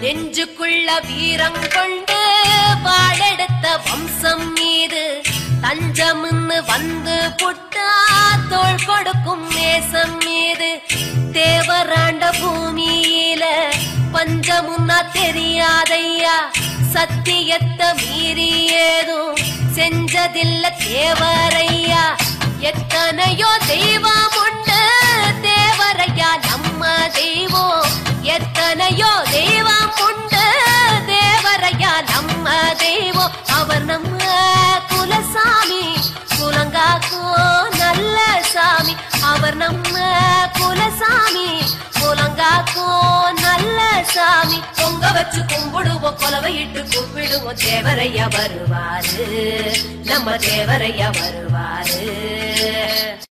நெஞ்சுக்குள்ள வீரம் கொண்டு வாழெடுத்த வம்சம் மீது தஞ்சம்னு வந்து புட்டா தோள் கொடுக்கும் நேசம் மீது தேவராண்ட பூமியில பஞ்சமுன்னா தெரியாதையா சத்தியத்தை மீறி ஏதும் செஞ்சதில்ல தேவரையா எத்தனையோ தெய்வம் உண்டு தேவரையா நம்ம தெய்வம் எத்தனையோ தெய்வம் உண்டு தேவரையா நம்ம தெய்வம் அவர் நம்ம குலசாமி குலங்காக்கோ நல்ல சாமி அவர் நம்ம குலசாமி குலங்காக்கோ நல்ல சாமி பொங்க வச்சு கும்பிடுவோம் கொலவையிட்டு கும்பிடுவோம் தேவரையா வருவாரு நம்ம தேவரையா வருவாரு